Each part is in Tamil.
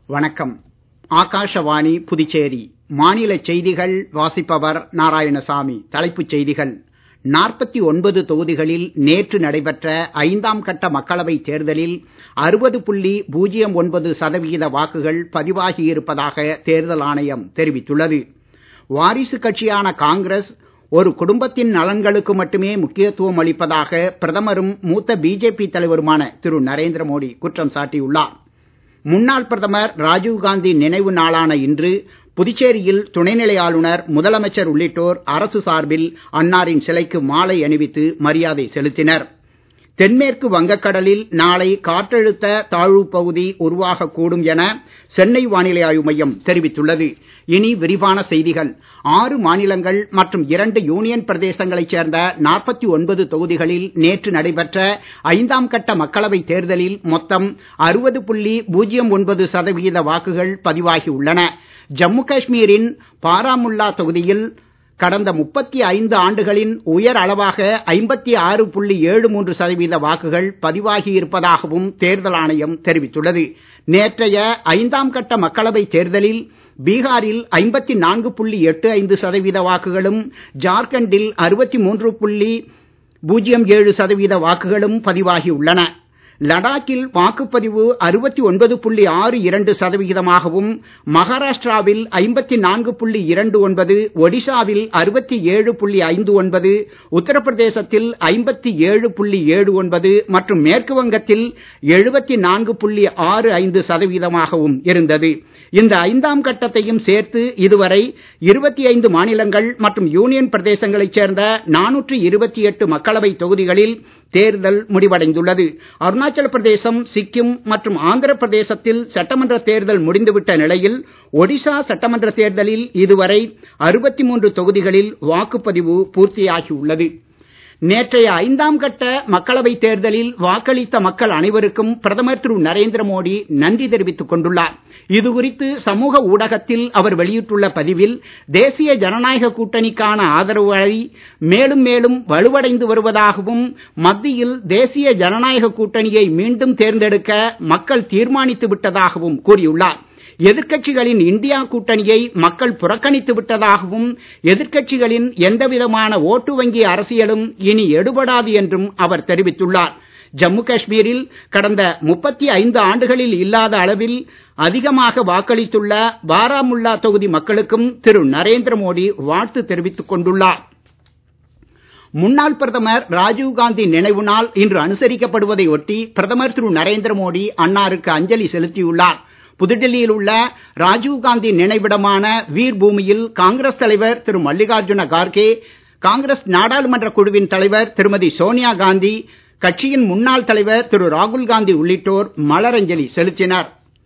வணக்கம் ஆகாஷவாணி புதுச்சேரி மாநில செய்திகள் வாசிப்பவர் நாராயணசாமி தலைப்புச் செய்திகள் நாற்பத்தி ஒன்பது தொகுதிகளில் நேற்று நடைபெற்ற ஐந்தாம் கட்ட மக்களவைத் தேர்தலில் அறுபது புள்ளி பூஜ்ஜியம் ஒன்பது சதவிகித வாக்குகள் பதிவாகி இருப்பதாக தேர்தல் ஆணையம் தெரிவித்துள்ளது வாரிசு கட்சியான காங்கிரஸ் ஒரு குடும்பத்தின் நலன்களுக்கு மட்டுமே முக்கியத்துவம் அளிப்பதாக பிரதமரும் மூத்த பிஜேபி தலைவருமான திரு நரேந்திர மோடி குற்றம் சாட்டியுள்ளார் முன்னாள் பிரதமர் ராஜீவ்காந்தி நினைவு நாளான இன்று புதுச்சேரியில் துணைநிலை ஆளுநர் முதலமைச்சர் உள்ளிட்டோர் அரசு சார்பில் அன்னாரின் சிலைக்கு மாலை அணிவித்து மரியாதை செலுத்தினர் தென்மேற்கு வங்கக்கடலில் நாளை காற்றழுத்த தாழ்வுப் பகுதி உருவாகக் கூடும் என சென்னை வானிலை ஆய்வு மையம் தெரிவித்துள்ளது இனி விரிவான செய்திகள் ஆறு மாநிலங்கள் மற்றும் இரண்டு யூனியன் பிரதேசங்களைச் சேர்ந்த நாற்பத்தி ஒன்பது தொகுதிகளில் நேற்று நடைபெற்ற ஐந்தாம் கட்ட மக்களவைத் தேர்தலில் மொத்தம் அறுபது புள்ளி பூஜ்ஜியம் ஒன்பது சதவிகித வாக்குகள் பதிவாகி உள்ளன ஜம்மு காஷ்மீரின் பாராமுல்லா தொகுதியில் கடந்த முப்பத்தி ஐந்து ஆண்டுகளின் உயர் அளவாக ஐம்பத்தி ஆறு புள்ளி ஏழு மூன்று சதவீத வாக்குகள் பதிவாகி இருப்பதாகவும் தேர்தல் ஆணையம் தெரிவித்துள்ளது நேற்றைய ஐந்தாம் கட்ட மக்களவைத் தேர்தலில் பீகாரில் ஐம்பத்தி நான்கு புள்ளி எட்டு ஐந்து சதவீத வாக்குகளும் ஜார்க்கண்டில் அறுபத்தி மூன்று புள்ளி பூஜ்ஜியம் ஏழு சதவீத வாக்குகளும் பதிவாகி உள்ளன லடாக்கில் வாக்குப்பதிவு அறுபத்தி ஒன்பது புள்ளி ஆறு இரண்டு சதவிகிதமாகவும் மகாராஷ்டிராவில் ஐம்பத்தி நான்கு புள்ளி இரண்டு ஒன்பது ஒடிசாவில் அறுபத்தி ஏழு புள்ளி ஐந்து ஒன்பது உத்தரப்பிரதேசத்தில் ஐம்பத்தி ஏழு புள்ளி ஏழு ஒன்பது மற்றும் மேற்கு வங்கத்தில் எழுபத்தி நான்கு புள்ளி ஆறு ஐந்து சதவீதமாகவும் இருந்தது இந்த ஐந்தாம் கட்டத்தையும் சேர்த்து இதுவரை இருபத்தி ஐந்து மாநிலங்கள் மற்றும் யூனியன் பிரதேசங்களைச் சேர்ந்த நானூற்று இருபத்தி எட்டு மக்களவை தொகுதிகளில் தேர்தல் முடிவடைந்துள்ளது அருணாச்சல பிரதேசம் சிக்கிம் மற்றும் ஆந்திர பிரதேசத்தில் சட்டமன்ற தேர்தல் முடிந்துவிட்ட நிலையில் ஒடிசா சட்டமன்ற தேர்தலில் இதுவரை அறுபத்தி மூன்று தொகுதிகளில் வாக்குப்பதிவு பூர்த்தியாகி உள்ளது நேற்றைய ஐந்தாம் கட்ட மக்களவைத் தேர்தலில் வாக்களித்த மக்கள் அனைவருக்கும் பிரதமர் திரு நரேந்திர மோடி நன்றி தெரிவித்துக் கொண்டுள்ளார் இது குறித்து சமூக ஊடகத்தில் அவர் வெளியிட்டுள்ள பதிவில் தேசிய ஜனநாயக கூட்டணிக்கான ஆதரவுகளை மேலும் மேலும் வலுவடைந்து வருவதாகவும் மத்தியில் தேசிய ஜனநாயக கூட்டணியை மீண்டும் தேர்ந்தெடுக்க மக்கள் தீர்மானித்து விட்டதாகவும் கூறியுள்ளார் எதிர்க்கட்சிகளின் இந்தியா கூட்டணியை மக்கள் புறக்கணித்து விட்டதாகவும் எதிர்க்கட்சிகளின் எந்தவிதமான ஓட்டு வங்கி அரசியலும் இனி எடுபடாது என்றும் அவர் தெரிவித்துள்ளார் ஜம்மு காஷ்மீரில் கடந்த முப்பத்தி ஐந்து ஆண்டுகளில் இல்லாத அளவில் அதிகமாக வாக்களித்துள்ள பாராமுல்லா தொகுதி மக்களுக்கும் திரு நரேந்திர மோடி வாழ்த்து தெரிவித்துக் கொண்டுள்ளார் முன்னாள் பிரதமர் ராஜீவ்காந்தி நினைவு நாள் இன்று அனுசரிக்கப்படுவதை ஒட்டி பிரதமர் திரு நரேந்திர மோடி அன்னாருக்கு அஞ்சலி செலுத்தியுள்ளார் புதுடெல்லியில் உள்ள ராஜீவ்காந்தி நினைவிடமான வீர் பூமியில் காங்கிரஸ் தலைவர் திரு மல்லிகார்ஜுன கார்கே காங்கிரஸ் நாடாளுமன்ற குழுவின் தலைவர் திருமதி சோனியா காந்தி கட்சியின் முன்னாள் தலைவர் திரு ராகுல் காந்தி உள்ளிட்டோர் மலரஞ்சலி செலுத்தினர்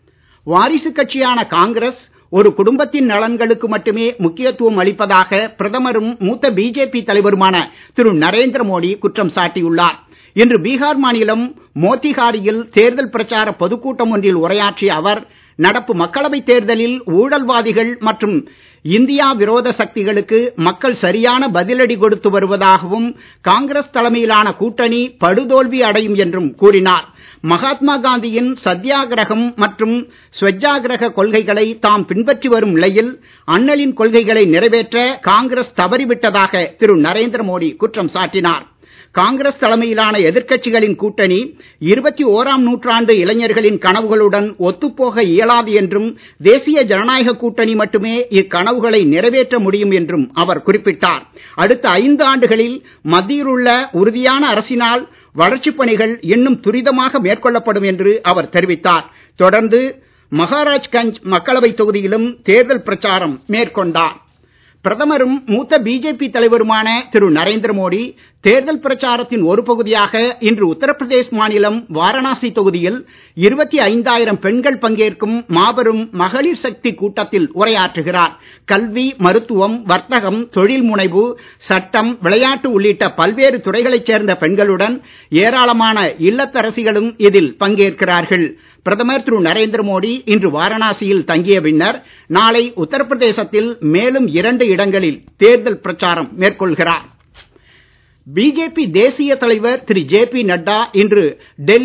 வாரிசு கட்சியான காங்கிரஸ் ஒரு குடும்பத்தின் நலன்களுக்கு மட்டுமே முக்கியத்துவம் அளிப்பதாக பிரதமரும் மூத்த பிஜேபி தலைவருமான திரு நரேந்திர மோடி குற்றம் சாட்டியுள்ளார் இன்று பீகார் மாநிலம் மோத்திஹாரியில் தேர்தல் பிரச்சார பொதுக்கூட்டம் ஒன்றில் உரையாற்றிய அவர் நடப்பு மக்களவைத் தேர்தலில் ஊழல்வாதிகள் மற்றும் இந்தியா விரோத சக்திகளுக்கு மக்கள் சரியான பதிலடி கொடுத்து வருவதாகவும் காங்கிரஸ் தலைமையிலான கூட்டணி படுதோல்வி அடையும் என்றும் கூறினார் மகாத்மா காந்தியின் சத்தியாகிரகம் மற்றும் ஸ்வச்சாகிரக கொள்கைகளை தாம் பின்பற்றி வரும் நிலையில் அண்ணலின் கொள்கைகளை நிறைவேற்ற காங்கிரஸ் தவறிவிட்டதாக திரு நரேந்திர மோடி குற்றம் சாட்டினார் காங்கிரஸ் தலைமையிலான எதிர்க்கட்சிகளின் கூட்டணி இருபத்தி ஓராம் நூற்றாண்டு இளைஞர்களின் கனவுகளுடன் ஒத்துப்போக இயலாது என்றும் தேசிய ஜனநாயக கூட்டணி மட்டுமே இக்கனவுகளை நிறைவேற்ற முடியும் என்றும் அவர் குறிப்பிட்டார் அடுத்த ஐந்து ஆண்டுகளில் மத்தியில் உள்ள உறுதியான அரசினால் வளர்ச்சிப் பணிகள் இன்னும் துரிதமாக மேற்கொள்ளப்படும் என்று அவர் தெரிவித்தார் தொடர்ந்து மகாராஜ்கஞ்ச் மக்களவைத் தொகுதியிலும் தேர்தல் பிரச்சாரம் மேற்கொண்டார் பிரதமரும் மூத்த பிஜேபி தலைவருமான திரு நரேந்திர மோடி தேர்தல் பிரச்சாரத்தின் ஒரு பகுதியாக இன்று உத்தரப்பிரதேஷ் மாநிலம் வாரணாசி தொகுதியில் இருபத்தி ஐந்தாயிரம் பெண்கள் பங்கேற்கும் மாபெரும் மகளிர் சக்தி கூட்டத்தில் உரையாற்றுகிறார் கல்வி மருத்துவம் வர்த்தகம் தொழில் முனைவு சட்டம் விளையாட்டு உள்ளிட்ட பல்வேறு துறைகளைச் சேர்ந்த பெண்களுடன் ஏராளமான இல்லத்தரசிகளும் இதில் பங்கேற்கிறார்கள் பிரதமர் திரு நரேந்திர மோடி இன்று வாரணாசியில் தங்கிய பின்னர் நாளை உத்தரப்பிரதேசத்தில் மேலும் இரண்டு இடங்களில் தேர்தல் பிரச்சாரம் மேற்கொள்கிறார் பிஜேபி தேசிய தலைவர் திரு ஜே பி நட்டா இன்று டெல்லி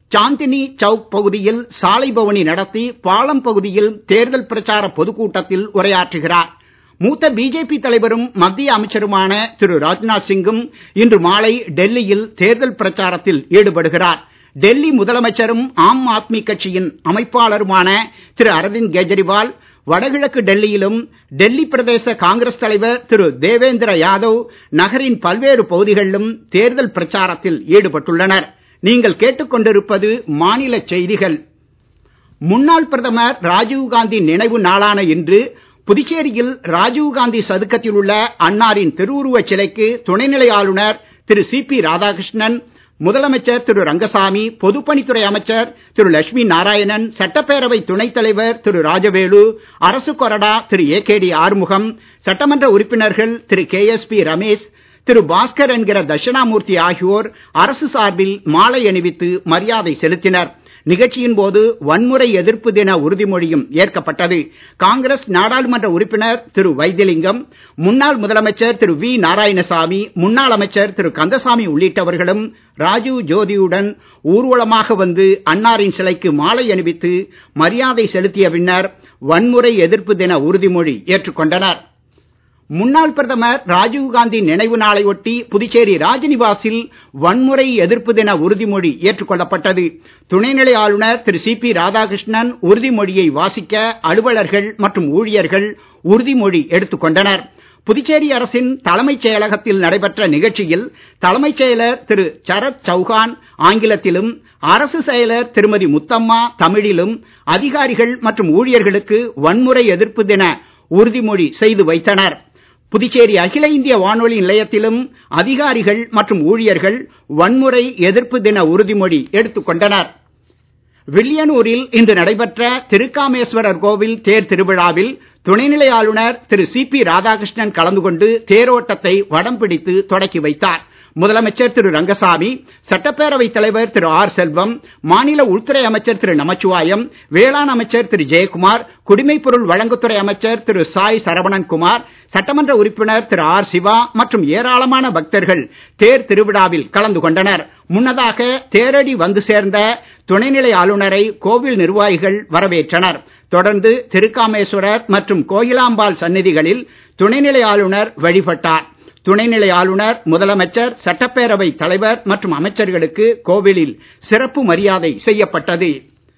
சாந்தினி சவுக் பகுதியில் சாலை பவனி நடத்தி பாலம் பகுதியில் தேர்தல் பிரச்சார பொதுக்கூட்டத்தில் உரையாற்றுகிறார் மூத்த பிஜேபி தலைவரும் மத்திய அமைச்சருமான திரு ராஜ்நாத் சிங்கும் இன்று மாலை டெல்லியில் தேர்தல் பிரச்சாரத்தில் ஈடுபடுகிறார் டெல்லி முதலமைச்சரும் ஆம் ஆத்மி கட்சியின் அமைப்பாளருமான திரு அரவிந்த் கெஜ்ரிவால் வடகிழக்கு டெல்லியிலும் டெல்லி பிரதேச காங்கிரஸ் தலைவர் திரு தேவேந்திர யாதவ் நகரின் பல்வேறு பகுதிகளிலும் தேர்தல் பிரச்சாரத்தில் ஈடுபட்டுள்ளனர் நீங்கள் கேட்டுக்கொண்டிருப்பது மாநில செய்திகள் முன்னாள் பிரதமர் ராஜீவ்காந்தி நினைவு நாளான இன்று புதுச்சேரியில் ராஜீவ்காந்தி சதுக்கத்தில் உள்ள அன்னாரின் திருவுருவச் சிலைக்கு துணைநிலை ஆளுநர் திரு சி பி ராதாகிருஷ்ணன் முதலமைச்சர் திரு ரங்கசாமி பொதுப்பணித்துறை அமைச்சர் திரு லட்சுமி நாராயணன் சட்டப்பேரவை துணைத் தலைவர் திரு ராஜவேலு அரசு கொறடா திரு ஏ கே டி ஆறுமுகம் சட்டமன்ற உறுப்பினர்கள் திரு கே எஸ் பி ரமேஷ் திரு பாஸ்கர் என்கிற தட்சிணாமூர்த்தி ஆகியோர் அரசு சார்பில் மாலை அணிவித்து மரியாதை செலுத்தினர் நிகழ்ச்சியின் போது வன்முறை எதிர்ப்பு தின உறுதிமொழியும் ஏற்கப்பட்டது காங்கிரஸ் நாடாளுமன்ற உறுப்பினர் திரு வைத்திலிங்கம் முன்னாள் முதலமைச்சர் திரு வி நாராயணசாமி முன்னாள் அமைச்சர் திரு கந்தசாமி உள்ளிட்டவர்களும் ராஜீவ் ஜோதியுடன் ஊர்வலமாக வந்து அன்னாரின் சிலைக்கு மாலை அணிவித்து மரியாதை செலுத்திய பின்னர் வன்முறை எதிர்ப்பு தின உறுதிமொழி ஏற்றுக்கொண்டனர் முன்னாள் பிரதமர் ராஜீவ்காந்தி நினைவு நாளை ஒட்டி புதுச்சேரி ராஜ்நிவாசில் வன்முறை எதிர்ப்பு தின உறுதிமொழி ஏற்றுக்கொள்ளப்பட்டது துணைநிலை ஆளுநர் திரு சி பி ராதாகிருஷ்ணன் உறுதிமொழியை வாசிக்க அலுவலர்கள் மற்றும் ஊழியர்கள் உறுதிமொழி எடுத்துக் கொண்டனர் புதுச்சேரி அரசின் தலைமைச் செயலகத்தில் நடைபெற்ற நிகழ்ச்சியில் தலைமைச் செயலர் திரு சரத் சௌகான் ஆங்கிலத்திலும் அரசு செயலர் திருமதி முத்தம்மா தமிழிலும் அதிகாரிகள் மற்றும் ஊழியர்களுக்கு வன்முறை எதிர்ப்பு தின உறுதிமொழி செய்து வைத்தனர் புதுச்சேரி அகில இந்திய வானொலி நிலையத்திலும் அதிகாரிகள் மற்றும் ஊழியர்கள் வன்முறை எதிர்ப்பு தின உறுதிமொழி எடுத்துக் கொண்டனர் வில்லியனூரில் இன்று நடைபெற்ற திருக்காமேஸ்வரர் கோவில் தேர் திருவிழாவில் துணைநிலை ஆளுநர் திரு சி பி ராதாகிருஷ்ணன் கலந்து கொண்டு தேரோட்டத்தை வடம் பிடித்து தொடக்கி வைத்தார் முதலமைச்சர் திரு ரங்கசாமி சட்டப்பேரவைத் தலைவர் திரு ஆர் செல்வம் மாநில உள்துறை அமைச்சர் திரு நமச்சிவாயம் வேளாண் அமைச்சர் திரு ஜெயக்குமார் குடிமைப் பொருள் வழங்குத்துறை அமைச்சர் திரு சாய் சரவணன் குமார் சட்டமன்ற உறுப்பினர் திரு ஆர் சிவா மற்றும் ஏராளமான பக்தர்கள் தேர் திருவிழாவில் கலந்து கொண்டனர் முன்னதாக தேரடி வந்து சேர்ந்த துணைநிலை ஆளுநரை கோவில் நிர்வாகிகள் வரவேற்றனர் தொடர்ந்து திருக்காமேஸ்வரர் மற்றும் கோயிலாம்பாள் சந்நிதிகளில் துணைநிலை ஆளுநர் வழிபட்டார் துணைநிலை ஆளுநர் முதலமைச்சர் சட்டப்பேரவை தலைவர் மற்றும் அமைச்சர்களுக்கு கோவிலில் சிறப்பு மரியாதை செய்யப்பட்டது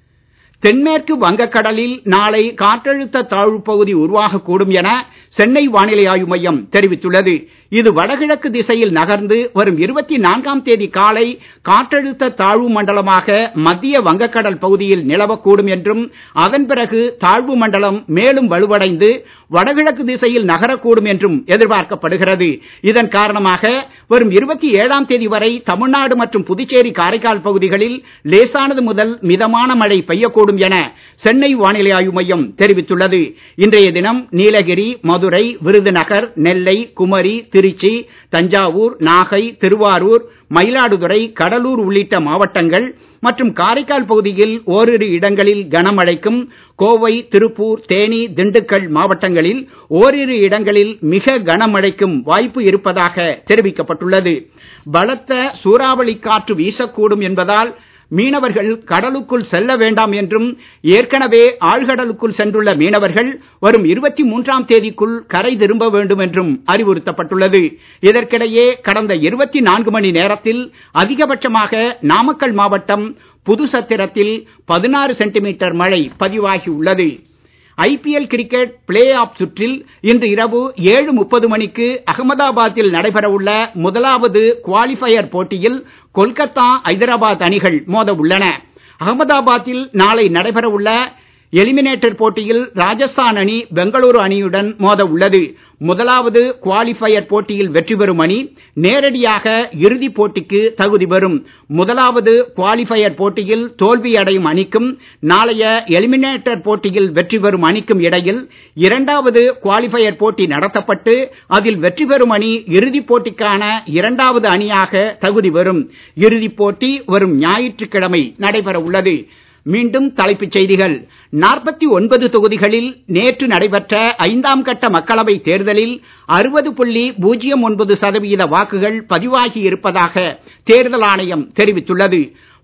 தென்மேற்கு வங்கக்கடலில் நாளை காற்றழுத்த தாழ்வு பகுதி உருவாகக்கூடும் என சென்னை வானிலை ஆய்வு மையம் தெரிவித்துள்ளது இது வடகிழக்கு திசையில் நகர்ந்து வரும் இருபத்தி நான்காம் தேதி காலை காற்றழுத்த தாழ்வு மண்டலமாக மத்திய வங்கக்கடல் பகுதியில் நிலவக்கூடும் என்றும் அதன் பிறகு தாழ்வு மண்டலம் மேலும் வலுவடைந்து வடகிழக்கு திசையில் நகரக்கூடும் என்றும் எதிர்பார்க்கப்படுகிறது இதன் காரணமாக வரும் இருபத்தி ஏழாம் தேதி வரை தமிழ்நாடு மற்றும் புதுச்சேரி காரைக்கால் பகுதிகளில் லேசானது முதல் மிதமான மழை பெய்யக்கூடும் என சென்னை வானிலை ஆய்வு மையம் தெரிவித்துள்ளது இன்றைய தினம் நீலகிரி மதுரை விருதுநகர் நெல்லை குமரி திருச்சி தஞ்சாவூர் நாகை திருவாரூர் மயிலாடுதுறை கடலூர் உள்ளிட்ட மாவட்டங்கள் மற்றும் காரைக்கால் பகுதியில் ஓரிரு இடங்களில் கனமழைக்கும் கோவை திருப்பூர் தேனி திண்டுக்கல் மாவட்டங்களில் ஓரிரு இடங்களில் மிக கனமழைக்கும் வாய்ப்பு இருப்பதாக தெரிவிக்கப்பட்டுள்ளது பலத்த சூறாவளி காற்று வீசக்கூடும் என்பதால் மீனவர்கள் கடலுக்குள் செல்ல வேண்டாம் என்றும் ஏற்கனவே ஆழ்கடலுக்குள் சென்றுள்ள மீனவர்கள் வரும் இருபத்தி மூன்றாம் தேதிக்குள் கரை திரும்ப வேண்டும் என்றும் அறிவுறுத்தப்பட்டுள்ளது இதற்கிடையே கடந்த இருபத்தி நான்கு மணி நேரத்தில் அதிகபட்சமாக நாமக்கல் மாவட்டம் புதுசத்திரத்தில் பதினாறு சென்டிமீட்டர் மழை பதிவாகி உள்ளது ஐபிஎல் கிரிக்கெட் பிளே ஆஃப் சுற்றில் இன்று இரவு ஏழு முப்பது மணிக்கு அகமதாபாத்தில் நடைபெறவுள்ள முதலாவது குவாலிஃபயர் போட்டியில் கொல்கத்தா ஐதராபாத் அணிகள் மோத உள்ளன அகமதாபாத்தில் நாளை நடைபெறவுள்ள எலிமினேட்டர் போட்டியில் ராஜஸ்தான் அணி பெங்களூரு அணியுடன் மோத உள்ளது முதலாவது குவாலிஃபயர் போட்டியில் வெற்றி பெறும் அணி நேரடியாக இறுதிப் போட்டிக்கு தகுதி பெறும் முதலாவது குவாலிஃபயர் போட்டியில் தோல்வி அடையும் அணிக்கும் நாளைய எலிமினேட்டர் போட்டியில் வெற்றி பெறும் அணிக்கும் இடையில் இரண்டாவது குவாலிஃபயர் போட்டி நடத்தப்பட்டு அதில் வெற்றி பெறும் அணி இறுதிப் போட்டிக்கான இரண்டாவது அணியாக தகுதி பெறும் இறுதிப் போட்டி வரும் ஞாயிற்றுக்கிழமை நடைபெற உள்ளது மீண்டும் தலைப்புச் செய்திகள் நாற்பத்தி ஒன்பது தொகுதிகளில் நேற்று நடைபெற்ற ஐந்தாம் கட்ட மக்களவை தேர்தலில் அறுபது புள்ளி பூஜ்ஜியம் ஒன்பது சதவீத வாக்குகள் பதிவாகி இருப்பதாக தேர்தல் ஆணையம் தெரிவித்துள்ளது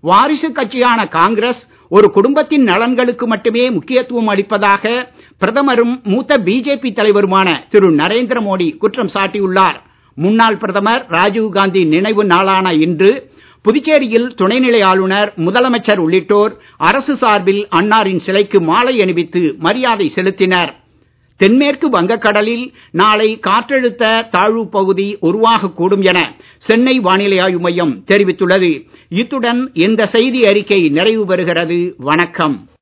வாரிசு கட்சியான காங்கிரஸ் ஒரு குடும்பத்தின் நலன்களுக்கு மட்டுமே முக்கியத்துவம் அளிப்பதாக பிரதமரும் மூத்த பிஜேபி தலைவருமான திரு நரேந்திர மோடி குற்றம் சாட்டியுள்ளார் முன்னாள் பிரதமர் ராஜீவ்காந்தி நினைவு நாளான இன்று புதுச்சேரியில் துணைநிலை ஆளுநர் முதலமைச்சர் உள்ளிட்டோர் அரசு சார்பில் அன்னாரின் சிலைக்கு மாலை அணிவித்து மரியாதை செலுத்தினர் தென்மேற்கு வங்கக்கடலில் நாளை காற்றழுத்த தாழ்வு பகுதி உருவாகக்கூடும் என சென்னை வானிலை ஆய்வு மையம் தெரிவித்துள்ளது இத்துடன் இந்த செய்தி அறிக்கை நிறைவு பெறுகிறது வணக்கம்